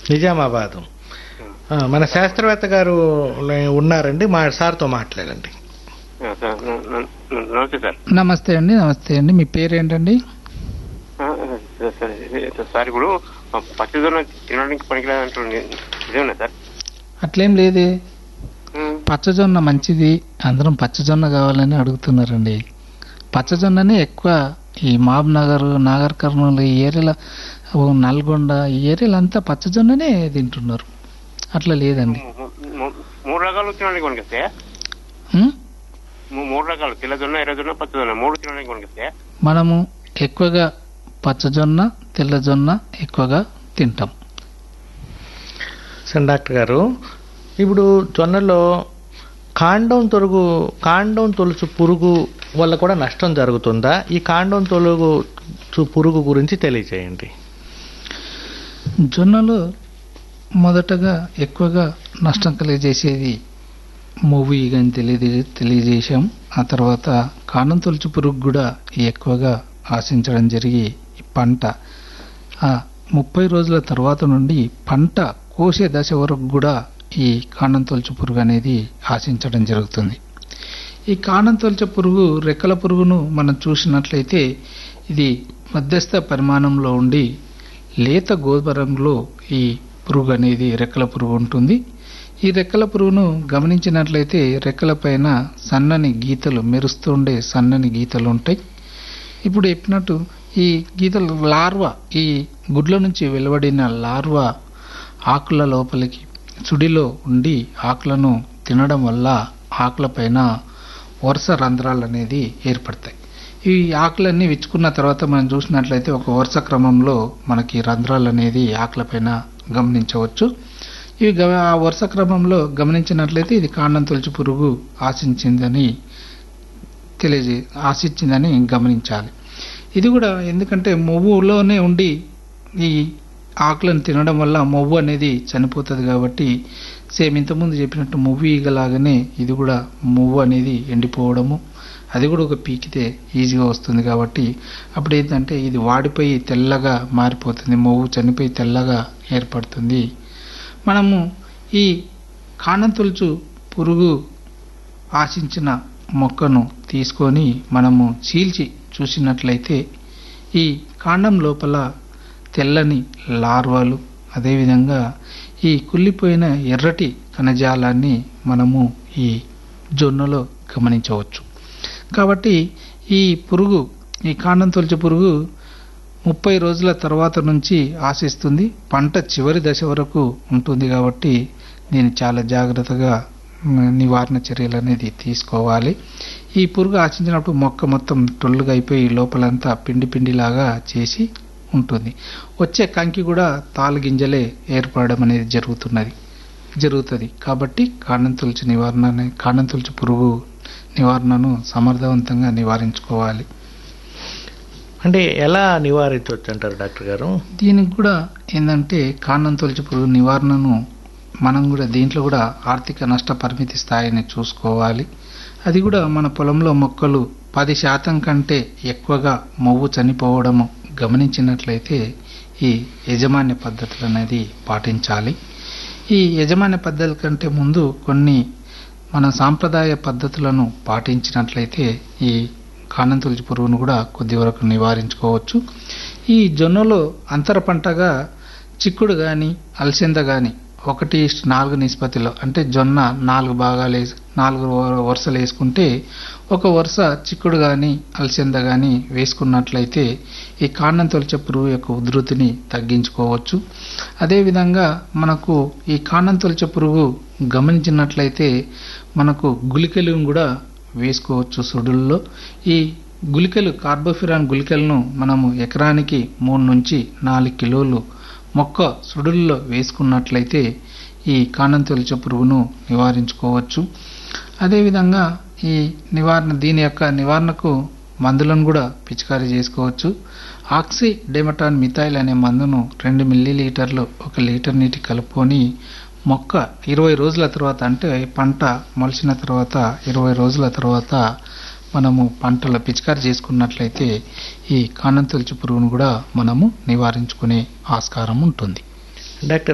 నిజామాబాద్ ఆ, మన శాస్త్రవేత్త గారు ఉన్నారండి మా సార్తో మాట్లాడండి ఆ, సార్ న- న- న- నమస్తే సార్ నమస్తే అండి నమస్తే అండి మీ పేరేంటండి ఆ, సార్, సార్ ఇది- సార్ ఇప్పుడు ఆ పచ్చదొన్న తినడానికి పనికిరాదు అంటుంది నిజమేనా సార్ అట్లేం లేదే ఉమ్, పచ్చజొన్న మంచిది అందరం పచ్చజొన్న కావాలని అడుగుతున్నారండి పచ్చజొన్ననే ఎక్కువ ఈ మహబ్ నగర్ నాగర్ కర్నూలు ఈ ఏరియాలో ఓ నల్గొండ ఈ ఏరియాలో అంతా పచ్చజొన్ననే తింటున్నారు అట్లా లేదండి ము- ము- మూడు రకాలు తినడానికి కొనికిస్తే ఉం? మూడు రకాలు తెల్లజొన్న ఎర్రజొన్న పచ్చజొన్న మూడు తినడానికి కొనికిస్తే మనము ఎక్కువగా పచ్చజొన్న తెల్లజొన్న ఎక్కువగా తింటాం సరే డాక్టర్ గారు ఇప్పుడు జొన్నలో కాండం తొలుగు కాండం తొలుచు పురుగు వల్ల కూడా నష్టం జరుగుతుందా ఈ కాండం తొలుగు చు- పురుగు గురించి తెలియజేయండి జొన్నలో మొదటగా ఎక్కువగా నష్టం కలిగజేసేది మూవ్ ఈగని తెలియజే తెలియజేశాం ఆ తర్వాత కాండం తొలుచు పురుగు కూడా ఎక్కువగా ఆశించడం జరిగి ఈ పంట ఆ ముప్పై రోజుల తర్వాత నుండి పంట కోసే దశ వరకు కూడా ఈ కాండం తొలుచు పురుగు అనేది ఆశించడం జరుగుతుంది ఈ కాండం తొలచ పురుగు రెక్కల పురుగును మనం చూసినట్లయితే ఇది మధ్యస్థ పరిమాణంలో ఉండి లేత గోధుమ రంగులో ఈ పురుగు అనేది రెక్కల పురుగు ఉంటుంది ఈ రెక్కల పురుగును గమనించినట్లయితే రెక్కల పైన సన్నని గీతలు మెరుస్తూ ఉండే సన్నని గీతలు ఉంటాయి ఇప్పుడు చెప్పినట్టు ఈ గీతలు లార్వా ఈ గుడ్ల నుంచి వెలువడిన లార్వా ఆకుల లోపలికి చుడిలో ఉండి ఆకులను తినడం వల్ల ఆకుల పైన వరుస రంధ్రాలు అనేది ఏర్పడతాయి ఈ ఆకులన్నీ విచ్చుకున్న తర్వాత మనం చూసినట్లయితే ఒక వరుస క్రమంలో మనకి రంధ్రాలు అనేది ఆకులపైన గమనించవచ్చు ఇవి గమ ఆ వరుస క్రమంలో గమనించినట్లయితే ఇది కాండం తొలచి పురుగు ఆశించిందని తెలియజే ఆశించిందని గమనించాలి ఇది కూడా ఎందుకంటే మొవ్వులోనే ఉండి ఈ ఆకులను తినడం వల్ల మొవ్వు అనేది చనిపోతుంది కాబట్టి సేమ్ ఇంతకుముందు చెప్పినట్టు మొవ్వు ఈగలాగానే ఇది కూడా మొవ్వు అనేది ఎండిపోవడము అది కూడా ఒక పీకితే ఈజీగా వస్తుంది కాబట్టి అప్పుడు ఏంటంటే ఇది వాడిపోయి తెల్లగా మారిపోతుంది మొవ్వు చనిపోయి తెల్లగా ఏర్పడుతుంది మనము ఈ కాండం తొలుచు పురుగు ఆశించిన మొక్కను తీసుకొని మనము చీల్చి చూసినట్లయితే ఈ కాండం లోపల తెల్లని లార్వాలు అదేవిధంగా ఈ కుళ్ళిపోయిన ఎర్రటి కణజాలాన్ని మనము ఈ జొన్నలో గమనించవచ్చు కాబట్టి ఈ పురుగు ఈ కాండం తొలిచే పురుగు ముప్పై రోజుల తర్వాత నుంచి ఆశిస్తుంది పంట చివరి దశ వరకు ఉంటుంది కాబట్టి నేను చాలా జాగ్రత్తగా మ్, నివారణ చర్యలు అనేది తీసుకోవాలి ఈ పురుగు ఆశించినప్పుడు మొక్క మొత్తం టొల్లుగా అయిపోయి లోపలంతా పిండి పిండిలాగా చేసి ఉంటుంది వచ్చే కంకి కూడా తాలు గింజలే ఏర్పడడం అనేది జరుగుతున్నది జరుగుతుంది కాబట్టి కాండం తొలిచి నివారణ అనే- కాండం తొలిచి పురుగు నివారణను సమర్థవంతంగా నివారించుకోవాలి అంటే ఎలా నివారించవచ్చు అంటారు డాక్టర్ గారు దీనికి కూడా ఏంటంటే కాండం తొలిచి పురుగు నివారణను మనం కూడా దీంట్లో కూడా ఆర్థిక నష్ట పరిమితి స్థాయిని చూసుకోవాలి అది కూడా మన పొలంలో మొక్కలు పది శాతం కంటే ఎక్కువగా మొవ్వు చనిపోవడము గమనించినట్లయితే ఈ యజమాన్య పద్ధతులు అనేది పాటించాలి ఈ యజమాన్య పద్ధతుల కంటే ముందు కొన్ని మన సాంప్రదాయ పద్ధతులను పాటించినట్లయితే ఈ కాండం తొలిచి పురుగును కూడా కొద్ది వరకు నివారించుకోవచ్చు ఈ జొన్నలో అంతర పంటగా చిక్కుడు కానీ అలసంద కానీ ఒకటి ఇష్ట నాలుగు నిష్పత్తిలో అంటే జొన్న నాలుగు భాగాలు వేసి నాలుగు వ- వరుసలు వేసుకుంటే ఒక వరుస చిక్కుడు కానీ అలసంద కానీ వేసుకున్నట్లయితే ఈ కాండం తొలిచే పురుగు యొక్క ఉధృతిని తగ్గించుకోవచ్చు అదేవిధంగా మనకు ఈ కాండం తొలిచే పురుగు గమనించినట్లయితే మనకు గుళికలను కూడా వేసుకోవచ్చు సుడుల్లో ఈ గుళికలు కార్బోఫిరాన్ గుళికలను మనము ఎకరానికి మూడు నుంచి నాలుగు కిలోలు మొక్క సుడుల్లో వేసుకున్నట్లయితే ఈ కాండం తొలిచే పురుగును నివారించుకోవచ్చు అదేవిధంగా ఈ నివారణ దీని యొక్క నివారణకు మందులను కూడా పిచికారీ చేసుకోవచ్చు ఆక్సి డెమటాన్ మిథైల్ అనే మందును రెండు మిల్లీ లీటర్లు ఒక లీటర్ నీటి కలుపుకొని మొక్క ఇరవై రోజుల తర్వాత అంటే పంట మొలిచిన తర్వాత ఇరవై రోజుల తర్వాత మనము పంటలో పిచికారి చేసుకున్నట్లయితే ఈ కాండం తొలిచి పురుగును కూడా మనము నివారించుకునే ఆస్కారం ఉంటుంది డాక్టర్